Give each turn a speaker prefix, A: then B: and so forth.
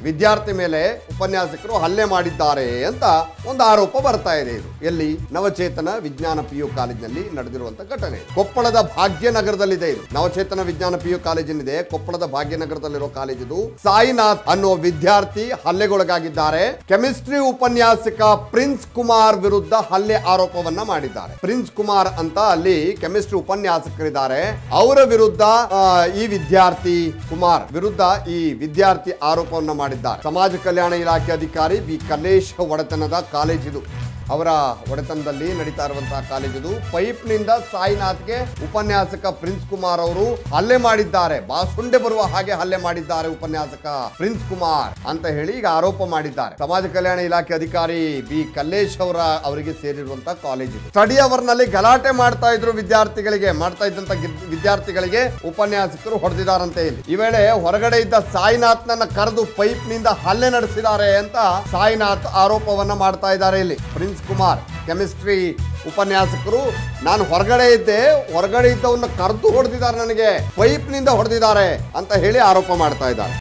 A: ವಿದ್ಯಾರ್ಥಿ ಮೇಲೆ ಉಪನ್ಯಾಸಕರು ಹಲ್ಲೆ ಮಾಡಿದ್ದಾರೆ ಅಂತ ಒಂದು ಆರೋಪ ಬರ್ತಾ ಇದೆ ಇದು ಎಲ್ಲಿ ನವಚೇತನ ವಿಜ್ಞಾನ ಪಿ ಯು ಕಾಲೇಜಿನಲ್ಲಿ ನಡೆದಿರುವಂತ ಘಟನೆ ಕೊಪ್ಪಳದ ಭಾಗ್ಯನಗರದಲ್ಲಿದೆ ಇದು ನವಚೇತನ ವಿಜ್ಞಾನ ಪಿ ಯು ಕಾಲೇಜಿನಿದೆ ಕೊಪ್ಪಳದ ಭಾಗ್ಯನಗರದಲ್ಲಿರೋ ಕಾಲೇಜಿದು ಸಾಯಿನಾಥ್ ಅನ್ನೋ ವಿದ್ಯಾರ್ಥಿ ಹಲ್ಲೆಗೊಳಗಾಗಿದ್ದಾರೆ ಕೆಮಿಸ್ಟ್ರಿ ಉಪನ್ಯಾಸಕ ಪ್ರಿನ್ಸ್ ಕುಮಾರ್ ವಿರುದ್ಧ ಹಲ್ಲೆ ಆರೋಪವನ್ನ ಮಾಡಿದ್ದಾರೆ ಪ್ರಿನ್ಸ್ ಕುಮಾರ್ ಅಂತ ಅಲ್ಲಿ ಕೆಮಿಸ್ಟ್ರಿ ಉಪನ್ಯಾಸಕರಿದ್ದಾರೆ ಅವರ ವಿರುದ್ಧ ಆ, ಈ ವಿದ್ಯಾರ್ಥಿ ಕುಮಾರ್ ವಿರುದ್ಧ ಈ ವಿದ್ಯಾರ್ಥಿ ಆರೋಪವನ್ನ ಮಾಡಿದ್ದಾರೆ ಸಮಾಜ ಕಲ್ಯಾಣ ಇಲಾಖೆ ಅಧಿಕಾರಿ ಬಿ ಕಲ್ಲೇಶ್ ಒಡೆತನದ ಕಾಲೇಜಿದು ಅವರ ಒಡೆತನದಲ್ಲಿ ನಡೀತಾ ಇರುವಂತಹ ಕಾಲೇಜಿದು ಪೈಪ್ನಿಂದ ಸಾಯಿನಾಥ್ಗೆ ಉಪನ್ಯಾಸಕ ಪ್ರಿನ್ಸ್ ಕುಮಾರ್ ಅವರು ಹಲ್ಲೆ ಮಾಡಿದ್ದಾರೆ ಬಾಸುಂಡೆ ಬರುವ ಹಾಗೆ ಹಲ್ಲೆ ಮಾಡಿದ್ದಾರೆ ಉಪನ್ಯಾಸಕ ಪ್ರಿನ್ಸ್ ಕುಮಾರ್ ಅಂತ ಹೇಳಿ ಈಗ ಆರೋಪ ಮಾಡಿದ್ದಾರೆ ಸಮಾಜ ಕಲ್ಯಾಣ ಇಲಾಖೆ ಅಧಿಕಾರಿ ಬಿ ಕಲ್ಲೇಶ್ ಅವರ ಅವರಿಗೆ ಸೇರಿರುವಂತಹ ಕಾಲೇಜ್ ಇದು ಸ್ಟಡಿ ಅವರ್ನಲ್ಲಿ ಗಲಾಟೆ ಮಾಡ್ತಾ ಇದ್ರು ವಿದ್ಯಾರ್ಥಿಗಳಿಗೆ ಮಾಡ್ತಾ ಇದ್ದಂತ ಗಿ- ವಿದ್ಯಾರ್ಥಿಗಳಿಗೆ ಉಪನ್ಯಾಸಕರು ಹೊಡೆದಿದ್ದಾರಂತೆ ಇಲ್ಲಿ ಈ ವೇಳೆ ಹೊರಗಡೆ ಇದ್ದ ಸಾಯಿನಾಥ್ನನ್ನ ಕರೆದು ಪೈಪ್ ನಿಂದ ಹಲ್ಲೆ ನಡೆಸಿದ್ದಾರೆ ಅಂತ ಸಾಯಿನಾಥ್ ಆರೋಪವನ್ನ ಮಾಡ್ತಾ ಇದ್ದಾರೆ ಇಲ್ಲಿ ಪ್ರಿನ್ಸ್ ಕುಮಾರ್ ಕೆಮಿಸ್ಟ್ರಿ ಉಪನ್ಯಾಸಕರು ನಾನು ಹೊರಗಡೆ ಇದ್ದೆ ಹೊರಗಡೆ ಇದ್ದವನ್ನ ಕರೆದು ಹೊಡೆದಿದ್ದಾರೆ ನನಗೆ ಪೈಪ್ ನಿಂದ ಹೊಡೆದಿದ್ದಾರೆ ಅಂತ ಹೇಳಿ ಆರೋಪ ಮಾಡ್ತಾ ಇದ್ದಾರೆ